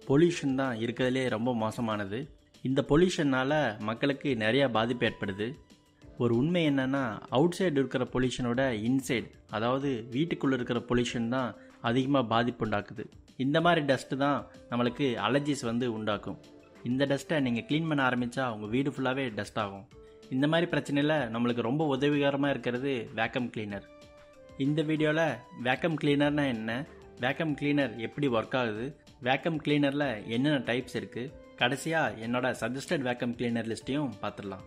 pollution தான் இருக்கிறதுலே ரொம்ப மோசமானது இந்த பொல்யூஷனால் மக்களுக்கு நிறையா பாதிப்பு ஏற்படுது ஒரு உண்மை என்னென்னா அவுட் சைடு இருக்கிற பொல்யூஷனோட இன்சைடு அதாவது வீட்டுக்குள்ளே இருக்கிற பொல்யூஷன் தான் அதிகமாக பாதிப்பு உண்டாக்குது இந்த மாதிரி டஸ்ட்டு தான் நம்மளுக்கு அலர்ஜிஸ் வந்து உண்டாக்கும் இந்த டஸ்ட்டை நீங்கள் க்ளீன் பண்ண ஆரம்பித்தா உங்கள் வீடு ஃபுல்லாகவே டஸ்ட் ஆகும் இந்த மாதிரி பிரச்சனையில் நம்மளுக்கு ரொம்ப உதவிகரமாக இருக்கிறது வேக்கம் கிளீனர் இந்த வீடியோவில் வேக்கம் கிளீனர்னா என்ன வேக்கம் கிளீனர் எப்படி ஒர்க் ஆகுது வேக்கம் கிளீனரில் என்னென்ன டைப்ஸ் இருக்குது கடைசியாக என்னோட சஜஸ்டட் வேக்கம் கிளீனர் லிஸ்ட்டையும் பார்த்துடலாம்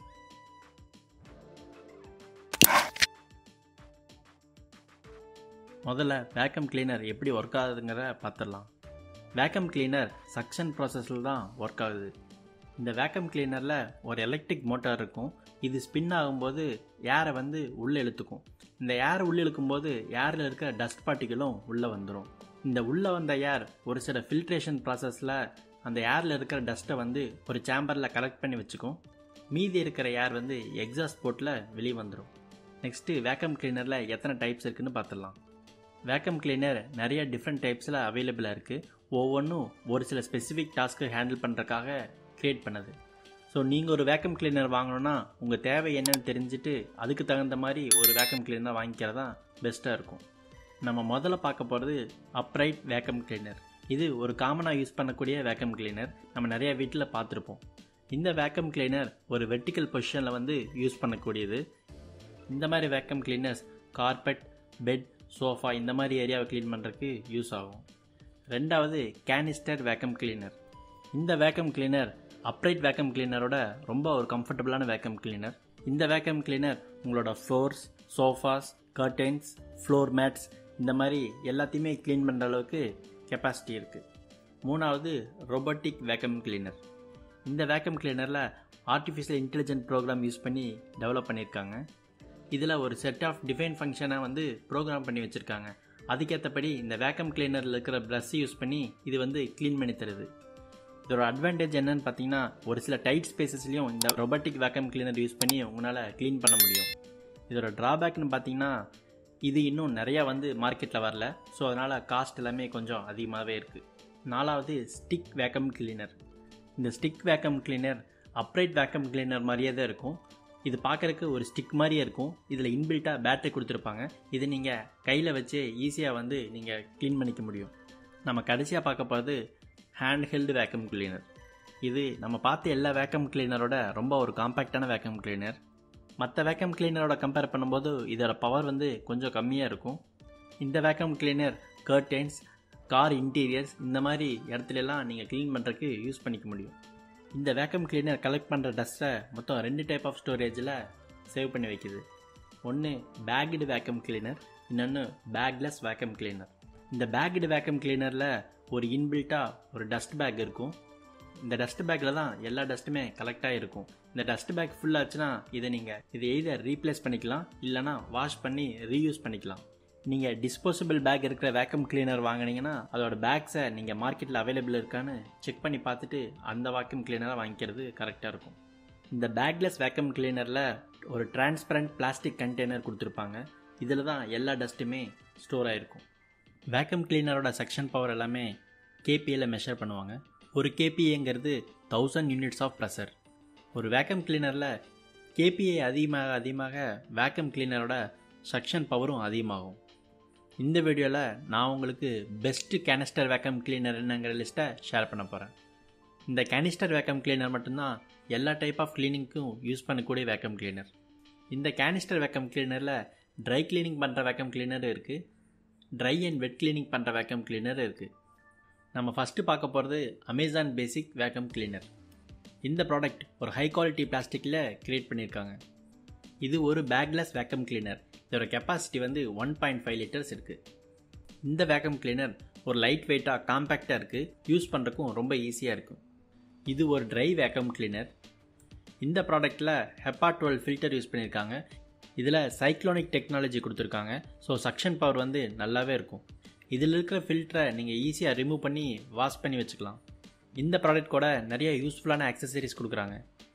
முதல்ல வேக்கம் கிளீனர் எப்படி ஒர்க் ஆகுதுங்கிற பார்த்துடலாம் வேக்கம் கிளீனர் சக்ஷன் ப்ராசஸில் தான் ஒர்க் ஆகுது இந்த வேக்கம் கிளீனரில் ஒரு எலக்ட்ரிக் மோட்டார் இருக்கும் இது ஸ்பின் ஆகும்போது ஏரை வந்து உள்ளே இழுத்துக்கும் இந்த ஏர் உள்ளே இழுக்கும்போது ஏரில் இருக்க டஸ்ட் பார்ட்டிகளும் உள்ளே வந்துடும் இந்த உள்ளே வந்த ஏர் ஒரு சில ஃபில்ட்ரேஷன் ப்ராசஸில் அந்த ஏரில் இருக்கிற டஸ்ட்டை வந்து ஒரு சேம்பரில் கலெக்ட் பண்ணி வச்சுக்கும் மீதி இருக்கிற ஏர் வந்து எக்ஸாஸ்ட் போட்டில் வெளியே வந்துடும் நெக்ஸ்ட்டு வேக்கம் கிளீனரில் எத்தனை டைப்ஸ் இருக்குன்னு பார்த்துடலாம் வேக்கம் கிளீனர் நிறைய டிஃப்ரெண்ட் டைப்ஸில் அவைலபிளாக இருக்குது ஒவ்வொன்றும் ஒரு சில ஸ்பெசிஃபிக் டாஸ்க்கு ஹேண்டில் பண்ணுறக்காக க்ரியேட் பண்ணது ஸோ நீங்கள் ஒரு வேக்கம் கிளீனர் வாங்கணுன்னா உங்கள் தேவை என்னன்னு தெரிஞ்சுட்டு அதுக்கு தகுந்த மாதிரி ஒரு வேக்கம் கிளீனர் வாங்கிக்கிறது தான் பெஸ்ட்டாக இருக்கும் நம்ம முதல்ல பார்க்க போகிறது அப்ரைட் வேக்கம் கிளீனர் இது ஒரு காமனாக யூஸ் பண்ணக்கூடிய வேக்கம் கிளீனர் நம்ம நிறைய வீட்டில் பார்த்துருப்போம் இந்த வேக்கம் கிளீனர் ஒரு வெர்டிக்கல் பொசிஷனில் வந்து யூஸ் பண்ணக்கூடியது இந்த மாதிரி vacuum cleaners carpet bed sofa இந்த மாதிரி ஏரியாவை க்ளீன் பண்ணுறதுக்கு யூஸ் ஆகும் ரெண்டாவது கேனிஸ்டர் வேக்கம் கிளீனர் இந்த வேக்கம் கிளீனர் அப்ரைட் வேக்கம் கிளீனரோட ரொம்ப ஒரு கம்ஃபர்டபுளான வேக்கம் கிளீனர் இந்த வேக்கம் கிளீனர் உங்களோட floors sofas curtains floor mats இந்த மாதிரி எல்லாத்தையுமே க்ளீன் பண்ணுற அளவுக்கு கெப்பாசிட்டி இருக்குது மூணாவது ரோபோட்டிக் வேக்கம் கிளீனர் இந்த வேக்கம் கிளீனரில் ஆர்டிஃபிஷியல் இன்டெலிஜென்ட் ப்ரோக்ராம் யூஸ் பண்ணி டெவலப் பண்ணியிருக்காங்க இதில் ஒரு செட் ஆஃப் டிஃபைன் ஃபங்க்ஷனை வந்து ப்ரோக்ராம் பண்ணி வச்சுருக்காங்க அதுக்கேற்றபடி இந்த வேக்கம் கிளீனரில் இருக்கிற ப்ரஷ் யூஸ் பண்ணி இது வந்து க்ளீன் பண்ணி தருது இதோட அட்வான்டேஜ் என்னன்னு பார்த்தீங்கன்னா ஒரு சில டைட் ஸ்பேசஸ்லையும் இந்த ரொபோட்டிக் வேக்கம் கிளீனர் யூஸ் பண்ணி உங்களால் க்ளீன் பண்ண முடியும் இதோட ட்ராபேக்னு பார்த்தீங்கன்னா இது இன்னும் நிறையா வந்து மார்க்கெட்டில் வரல ஸோ அதனால் காஸ்ட் எல்லாமே கொஞ்சம் அதிகமாகவே இருக்குது நாலாவது ஸ்டிக் வேக்கம் கிளீனர் இந்த stick vacuum cleaner upright vacuum cleaner மாதிரியே தான் இருக்கும் இது பார்க்குறக்கு ஒரு ஸ்டிக் மாதிரியே இருக்கும் இதில் இன்பில்ட்டாக பேட்டரி கொடுத்துருப்பாங்க இது நீங்கள் கையில் வச்சு ஈஸியாக வந்து நீங்கள் க்ளீன் பண்ணிக்க முடியும் நம்ம கடைசியாக பார்க்க போகிறது ஹேண்ட் ஹெல்டு வேக்கம் கிளீனர் இது நம்ம பார்த்த எல்லா வேக்கம் கிளீனரோட ரொம்ப ஒரு காம்பேக்டான வேக்கம் கிளீனர் மற்ற வேக்கம் கிளீனரோட கம்பேர் பண்ணும்போது இதோட பவர் வந்து கொஞ்சம் கம்மியாக இருக்கும் இந்த vacuum cleaner curtains car interiors இந்த மாதிரி இடத்துலலாம் நீங்கள் க்ளீன் பண்ணுறதுக்கு யூஸ் பண்ணிக்க முடியும் இந்த வேக்கம் கிளீனர் கலெக்ட் பண்ணுற டஸ்ட்டை மொத்தம் ரெண்டு டைப் ஆஃப் ஸ்டோரேஜில் சேவ் பண்ணி வைக்குது ஒன்று பேக்டு வேக்கம் கிளீனர் இன்னொன்று பேக்லெஸ் வேக்கம் கிளீனர் இந்த பேக்டு வேக்கம் கிளீனரில் ஒரு இன்பில்ட்டாக ஒரு டஸ்ட் பேக் இருக்கும் இந்த டஸ்ட் பேக்கில் தான் எல்லா டஸ்ட்டுமே கலெக்ட் ஆகிருக்கும் இந்த டஸ்ட் பேக் ஃபுல் ஆச்சுன்னா இதை நீங்கள் இதை எய்தர் ரீப்ளேஸ் பண்ணிக்கலாம் இல்லைனா வாஷ் பண்ணி ரீயூஸ் பண்ணிக்கலாம் நீங்கள் டிஸ்போசபிள் பேக் இருக்கிற வேக்கம் கிளீனர் வாங்கினீங்கன்னா அதோட பேக்ஸை நீங்கள் மார்க்கெட்டில் அவைலபிள் இருக்கான்னு செக் பண்ணி பார்த்துட்டு அந்த வேக்கம் கிளீனரை வாங்கிக்கிறது கரெக்டாக இருக்கும் இந்த பேக்லெஸ் வேக்கம் கிளீனரில் ஒரு டிரான்ஸ்பரண்ட் பிளாஸ்டிக் கண்டெய்னர் கொடுத்துருப்பாங்க இதில் தான் எல்லா டஸ்ட்டுமே ஸ்டோர் ஆகிருக்கும் வேக்கம் கிளீனரோட செக்ஷன் பவர் எல்லாமே கேபிஏல மெஷர் பண்ணுவாங்க ஒரு கேபிஏங்கிறது தௌசண்ட் யூனிட்ஸ் ஆஃப் ப்ரெஷர் ஒரு வேக்கம் கிளீனரில் கேபிஏ அதிகமாக அதிகமாக வேக்கம் கிளீனரோட சக்ஷன் பவரும் அதிகமாகும் இந்த வீடியோவில் நான் உங்களுக்கு பெஸ்ட்டு கேனிஸ்டர் வேக்கம் கிளீனர் என்னங்கிற லிஸ்ட்டை ஷேர் பண்ண போகிறேன் இந்த கேனிஸ்டர் வேக்கம் கிளீனர் மட்டும்தான் எல்லா டைப் ஆஃப் க்ளீனிங்க்கும் யூஸ் பண்ணக்கூடிய வேக்கம் கிளீனர் இந்த கேனிஸ்டர் வேக்கம் கிளீனரில் ட்ரை கிளீனிங் பண்ணுற வேக்கம் கிளீனர் இருக்குது ட்ரை அண்ட் வெட் கிளீனிங் பண்ணுற வேக்கம் கிளீனர் இருக்குது நம்ம ஃபஸ்ட்டு பார்க்க போகிறது அமேசான் பேசிக் வேக்கம் கிளீனர் இந்த ப்ராடக்ட் ஒரு ஹை குவாலிட்டி பிளாஸ்டிக்கில் க்ரியேட் பண்ணியிருக்காங்க இது ஒரு பேக்லெஸ் வேக்கம் கிளீனர் இதோட கெப்பாசிட்டி வந்து ஒன் பாயிண்ட் ஃபைவ் லிட்டர்ஸ் இருக்குது இந்த வேக்கம் கிளீனர் ஒரு லைட் வெயிட்டாக காம்பேக்டாக இருக்குது யூஸ் பண்ணுறக்கும் ரொம்ப ஈஸியாக இருக்கும் இது ஒரு ட்ரை வேக்கம் கிளீனர் இந்த ப்ராடக்ட்டில் ஹெப்பா டுவெல் ஃபில்டர் யூஸ் பண்ணியிருக்காங்க இதில் சைக்ளோனிக் டெக்னாலஜி கொடுத்துருக்காங்க ஸோ சக்ஷன் பவர் வந்து நல்லாவே இருக்கும் இதில் இருக்கிற ஃபில்டரை நீங்கள் ஈஸியாக ரிமூவ் பண்ணி வாஷ் பண்ணி வச்சுக்கலாம் இந்த ப்ராடக்ட் கூட நிறைய யூஸ்ஃபுல்லான ஆக்சசரிஸ் கொடுக்குறாங்க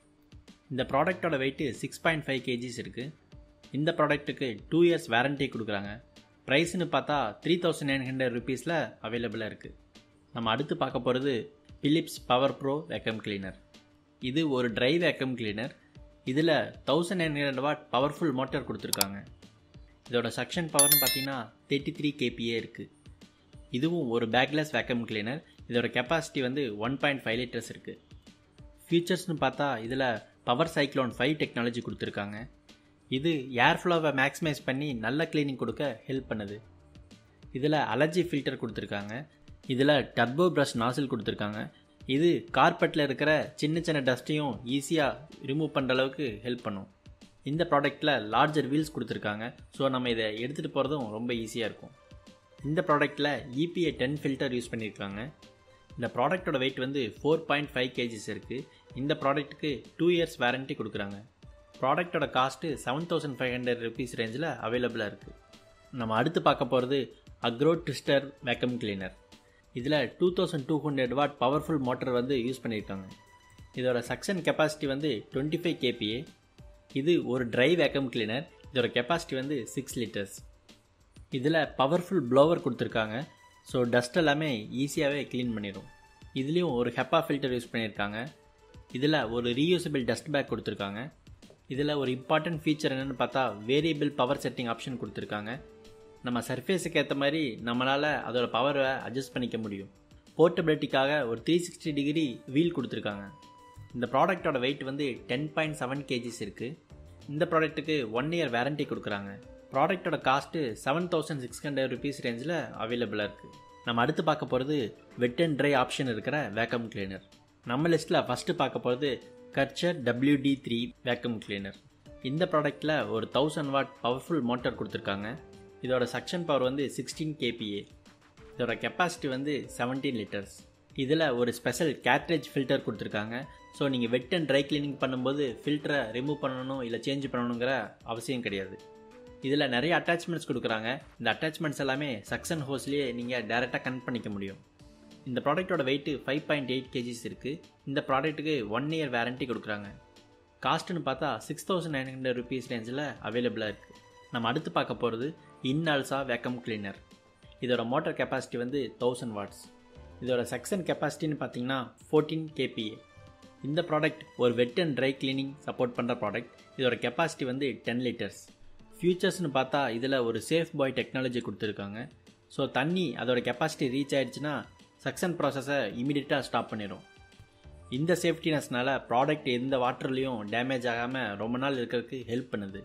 இந்த ப்ராடக்டோட weight six point five kgs இருக்குது இந்த ப்ராடக்ட்டுக்கு டூ இயர்ஸ் வாரண்ட்டி கொடுக்குறாங்க ப்ரைஸ்னு பார்த்தா த்ரீ தௌசண்ட் நைன் ஹண்ட்ரட் ருபீஸில் அவைலபிளாக இருக்குது நம்ம அடுத்து பார்க்க போகிறது Philips power pro vacuum cleaner இது ஒரு ட்ரை வேக்கம் கிளீனர் இதில் thousand nine hundred watt powerful motor கொடுத்துருக்காங்க இதோட சக்ஷன் பவர்னு பார்த்தீங்கன்னா தேர்ட்டி த்ரீ கேபிஏ இருக்குது இதுவும் ஒரு பேக்லெஸ் வேக்கம் கிளீனர் இதோட கெப்பாசிட்டி வந்து ஒன் பாயிண்ட் ஃபைவ் லிட்டர்ஸ் இருக்குது ஃபீச்சர்ஸ்னு பார்த்தா இதில் பவர் சைக்ளோன் ஃபைவ் டெக்னாலஜி கொடுத்துருக்காங்க இது ஏர் ஃப்ளோவை மேக்ஸிமைஸ் பண்ணி நல்ல க்ளீனிங் கொடுக்க ஹெல்ப் பண்ணுது இதில் அலர்ஜி ஃபில்டர் கொடுத்துருக்காங்க இதில் டர்போ ப்ரஷ் நாசில் கொடுத்துருக்காங்க இது கார்பெட்டில் இருக்கிற சின்ன சின்ன டஸ்ட்டையும் ஈஸியாக ரிமூவ் பண்ணுற அளவுக்கு ஹெல்ப் பண்ணும் இந்த ப்ராடக்ட்டில் லார்ஜர் வீல்ஸ் கொடுத்துருக்காங்க ஸோ நம்ம இதை எடுத்துகிட்டு போகிறதும் ரொம்ப ஈஸியாக இருக்கும் இந்த ப்ராடக்ட்டில் இபிஏ டென் ஃபில்டர் யூஸ் பண்ணியிருக்காங்க இந்த ப்ராடக்ட்டோட வெயிட் வந்து ஃபோர் பாயிண்ட் ஃபைவ் கேஜிஸ் இருக்குது இந்த ப்ராடக்ட்டுக்கு டூ இயர்ஸ் வாரண்ட்டி கொடுக்குறாங்க ப்ராடக்ட்டோட cost seven thousand five hundred rupees ரேஞ்சில் அவைலபிளாக இருக்குது நம்ம அடுத்து பார்க்க போகிறது அக்ரோ ட்விஸ்டர் வேக்கம் கிளீனர் இதில் two thousand two hundred watt powerful motor வந்து யூஸ் பண்ணியிருக்காங்க இதோட சக்ஷன் கெப்பாசிட்டி வந்து டுவெண்ட்டி ஃபைவ் கேபிஏ இது ஒரு ட்ரை வேக்கம் கிளீனர் இதோட கெப்பாசிட்டி வந்து சிக்ஸ் லிட்டர்ஸ் இதில் பவர்ஃபுல் ப்ளோவர் கொடுத்துருக்காங்க ஸோ டஸ்ட் எல்லாமே ஈஸியாகவே க்ளீன் பண்ணிடும் இதுலேயும் ஒரு ஹெப்பா ஃபில்டர் யூஸ் பண்ணியிருக்காங்க இதில் ஒரு ரீயூசபிள் டஸ்ட் பேக் கொடுத்துருக்காங்க இதில் ஒரு இம்பார்ட்டன்ட் ஃபீச்சர் என்னென்னு பார்த்தா வேரியபிள் பவர் செட்டிங் ஆப்ஷன் கொடுத்துருக்காங்க நம்ம சர்ஃபேஸுக்கு ஏற்ற மாதிரி நம்மளால் அதோட பவரை அட்ஜஸ்ட் பண்ணிக்க முடியும் போர்ட்டபிலிட்டிக்காக ஒரு த்ரீ சிக்ஸ்டி டிகிரி வீல் கொடுத்துருக்காங்க இந்த ப்ராடக்ட்டோட வெயிட் வந்து டென் பாயிண்ட் செவன் கேஜிஸ் இருக்குது இந்த ப்ராடக்ட்டுக்கு ஒன் இயர் வேரண்டி கொடுக்குறாங்க ப்ராடக்ட்டோட cost seven thousand six hundred rupees ரேஞ்சில் அவைலபிளாக இருக்குது நம்ம அடுத்து பார்க்க போகிறது வெட் அண்ட் ட்ரை ஆப்ஷன் இருக்கிற வேக்கம் கிளீனர் நம்ம லிஸ்ட்டில் ஃபஸ்ட்டு பார்க்க போகிறது Karcher WD three vacuum cleaner இந்த ப்ராடக்ட்டில் ஒரு தௌசண்ட் வாட் பவர்ஃபுல் மோட்டார் கொடுத்துருக்காங்க இதோட சக்ஷன் பவர் வந்து சிக்ஸ்டீன் கேபிஏ இதோட கெப்பாசிட்டி வந்து செவன்டீன் லிட்டர்ஸ் இதில் ஒரு ஸ்பெஷல் கேட்ரேஜ் ஃபில்டர் கொடுத்துருக்காங்க ஸோ நீங்கள் வெட் அண்ட் ட்ரை கிளீனிங் பண்ணும்போது ஃபில்டரை ரிமூவ் பண்ணணும் இல்லை சேஞ்ச் பண்ணணுங்கிற அவசியம் கிடையாது இதில் நிறைய அட்டாச்மெண்ட்ஸ் கொடுக்குறாங்க இந்த அட்டாச்மெண்ட்ஸ் எல்லாமே சக்ஷன் ஹோஸ்லேயே நீங்கள் டேரெக்டாக கனெக்ட் பண்ணிக்க முடியும் இந்த ப்ராடக்ட்டோட weight five point eight kgs இருக்குது இந்த ப்ராடக்ட்டுக்கு ஒன் இயர் வேரண்ட்டி கொடுக்குறாங்க காஸ்ட்டுன்னு பார்த்தா six thousand nine hundred rupees ரேஞ்சில் அவைலபிளாக இருக்குது நம்ம அடுத்து பார்க்க போகிறது இன்ஆல்சா வேக்கம் கிளீனர் இதோட மோட்டார் கெப்பாசிட்டி வந்து தௌசண்ட் வாட்ஸ் இதோட செக்ஷன் கெப்பாசிட்டின்னு பார்த்தீங்கன்னா ஃபோர்டீன் கேபிஏ இந்த ப்ராடக்ட் ஒரு wet and dry cleaning support பண்ணுற ப்ராடக்ட் இதோட கெப்பாசிட்டி வந்து டென் லிட்டர்ஸ் ஃபியூச்சர்ஸ்னு பார்த்தா இதில் ஒரு சேஃப் பாய் டெக்னாலஜி கொடுத்துருக்காங்க ஸோ தண்ணி அதோட கெப்பாசிட்டி ரீச் ஆயிடுச்சுன்னா சக்ஷன் ப்ராசஸை இமீடியட்டாக ஸ்டாப் பண்ணிடும் இந்த சேஃப்டினஸ்னால ப்ராடக்ட் எந்த வாட்டர்லேயும் டேமேஜ் ஆகாமல் ரொம்ப நாள் இருக்கிறதுக்கு ஹெல்ப் பண்ணுது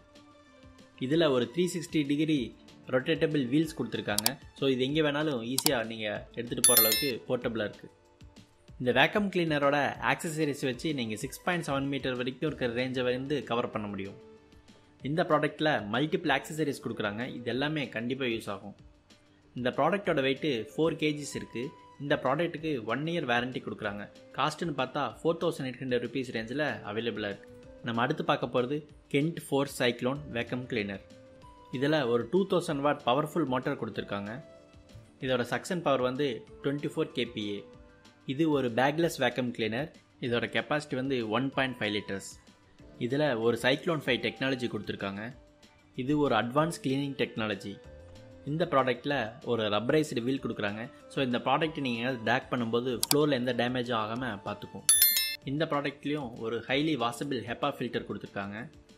இதில் ஒரு three sixty degree rotatable wheels கொடுத்துருக்காங்க ஸோ இது எங்கே வேணாலும் ஈஸியாக நீங்கள் எடுத்துகிட்டு போகிற அளவுக்கு போர்ட்டபுளாக இருக்குது இந்த வேக்கம் கிளீனரோட ஆக்சசரிஸ் வச்சு நீங்கள் சிக்ஸ் பாயிண்ட் செவன் மீட்டர் வரைக்கும் இருக்கிற ரேஞ்சை வந்து கவர் பண்ண முடியும் இந்த ப்ராடக்ட்டில் மல்டிபிள் ஆக்சசரிஸ் கொடுக்குறாங்க இது எல்லாமே கண்டிப்பாக யூஸ் ஆகும் இந்த ப்ராடக்ட்டோட வெயிட்டு ஃபோர் கேஜிஸ் இருக்குது இந்த ப்ராடக்ட்டுக்கு ஒன் இயர் வேரண்ட்டி கொடுக்குறாங்க காஸ்ட்டுன்னு பார்த்தா four thousand eight hundred rupees ரேஞ்சில் அவைலபிளாக இருக்குது நம்ம அடுத்து பார்க்க போகிறது Kent four cyclone vacuum cleaner இதில் ஒரு two thousand watt powerful motor கொடுத்துருக்காங்க இதோட சக்ஷன் பவர் வந்து டுவெண்ட்டி ஃபோர் கேபிஏ இது ஒரு பேக்லெஸ் வேக்கம் கிளீனர் இதோட கெப்பாசிட்டி வந்து ஒன் பாயிண்ட் ஃபைவ் லிட்டர்ஸ் இதில் ஒரு சைக்ளோன் ஃபைவ் டெக்னாலஜி கொடுத்துருக்காங்க இது ஒரு அட்வான்ஸ் கிளீனிங் டெக்னாலஜி இந்த ப்ராடக்ட்டில் ஒரு ரப்பரைஸ்டு வீல் கொடுக்குறாங்க ஸோ இந்த ப்ராடக்ட் நீங்கள் டேக் பண்ணும்போது ஃப்ளோரில் எந்த டேமேஜும் ஆகாமல் பார்த்துக்கும் இந்த ப்ராடக்ட்லேயும் ஒரு ஹைலி வாசபிள் ஹெப்பா ஃபில்டர் கொடுத்துருக்காங்க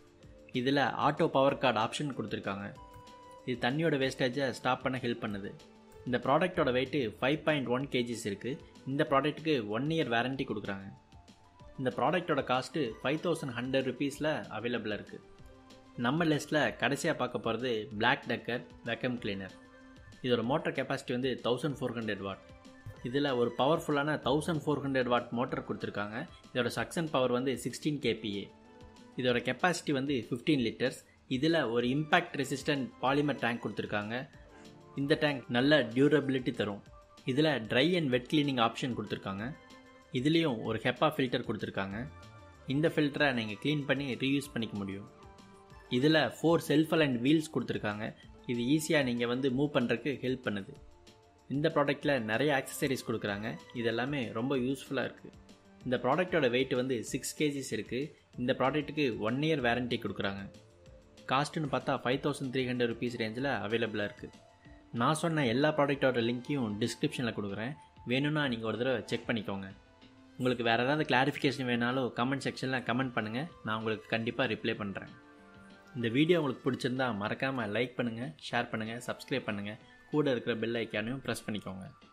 இதில் ஆட்டோ பவர் கார்டு ஆப்ஷன் கொடுத்துருக்காங்க இது தண்ணியோட வேஸ்டேஜை ஸ்டாப் பண்ண ஹெல்ப் பண்ணுது இந்த ப்ராடக்ட்டோட weight five point one kgs இருக்குது இந்த ப்ராடக்ட்டுக்கு ஒன் இயர் வேரண்ட்டி கொடுக்குறாங்க இந்த ப்ராடக்ட்டோட காஸ்ட்டு ஃபைவ் தௌசண்ட் ஹண்ட்ரட் ருபீஸில் அவைலபிளாக இருக்குது நம்ம லிஸ்ட்டில் கடைசியாக பார்க்க போகிறது பிளாக் டக்கர் வேக்கம் கிளீனர் இதோட மோட்டர் கெப்பாசிட்டி வந்து தௌசண்ட் ஃபோர் ஹண்ட்ரட் வாட் இதில் ஒரு பவர்ஃபுல்லான thousand four hundred watt motor கொடுத்துருக்காங்க இதோட சக்ஷன் பவர் வந்து சிக்ஸ்டீன் கேபிஏ இதோட கெப்பாசிட்டி வந்து ஃபிஃப்டீன் லிட்டர்ஸ் இதில் ஒரு இம்பேக்ட் ரெசிஸ்டன்ட் பாலிமர் டேங்க் கொடுத்துருக்காங்க இந்த டேங்க் நல்ல டியூரபிலிட்டி தரும் இதில் dry and wet cleaning option கொடுத்துருக்காங்க இதுலேயும் ஒரு ஹெப்பா ஃபில்டர் கொடுத்துருக்காங்க இந்த ஃபில்டரை நீங்கள் க்ளீன் பண்ணி ரீயூஸ் பண்ணிக்க முடியும் இதில் ஃபோர் செல்ஃப் அண்ட் வீல்ஸ் கொடுத்துருக்காங்க இது ஈஸியாக நீங்கள் வந்து மூவ் பண்ணுறதுக்கு ஹெல்ப் பண்ணுது இந்த ப்ராடக்ட்டில் நிறைய ஆக்சசரிஸ் கொடுக்குறாங்க இது எல்லாமே ரொம்ப யூஸ்ஃபுல்லாக இருக்குது இந்த ப்ராடக்ட்டோட வெயிட் வந்து சிக்ஸ் கேஜிஸ் இருக்குது இந்த ப்ராடக்ட்டுக்கு ஒன் இயர் வேரண்ட்டி கொடுக்குறாங்க காஸ்ட்டுன்னு பார்த்தா five thousand three hundred rupees ரேஞ்சில் அவைலபிளாக இருக்குது நான் சொன்ன எல்லா ப்ராடக்ட்டோட லிங்க்கையும் டிஸ்கிரிப்ஷனில் கொடுக்குறேன் வேணும்னா நீங்கள் ஒரு தடவை செக் பண்ணிக்கோங்க உங்களுக்கு வேறு ஏதாவது கிளாரிஃபிகேஷன் வேணாலும் கமெண்ட் செக்ஷனில் கமெண்ட் பண்ணுங்கள் நான் உங்களுக்கு கண்டிப்பாக ரிப்ளை பண்ணுறேன் இந்த வீடியோ உங்களுக்கு பிடிச்சிருந்தா மறக்காமல் லைக் பண்ணுங்கள் ஷேர் பண்ணுங்கள் சப்ஸ்கிரைப் பண்ணுங்கள் கூட இருக்கிற பெல் ஐக்கானையும் ப்ரெஸ் பண்ணிக்கோங்க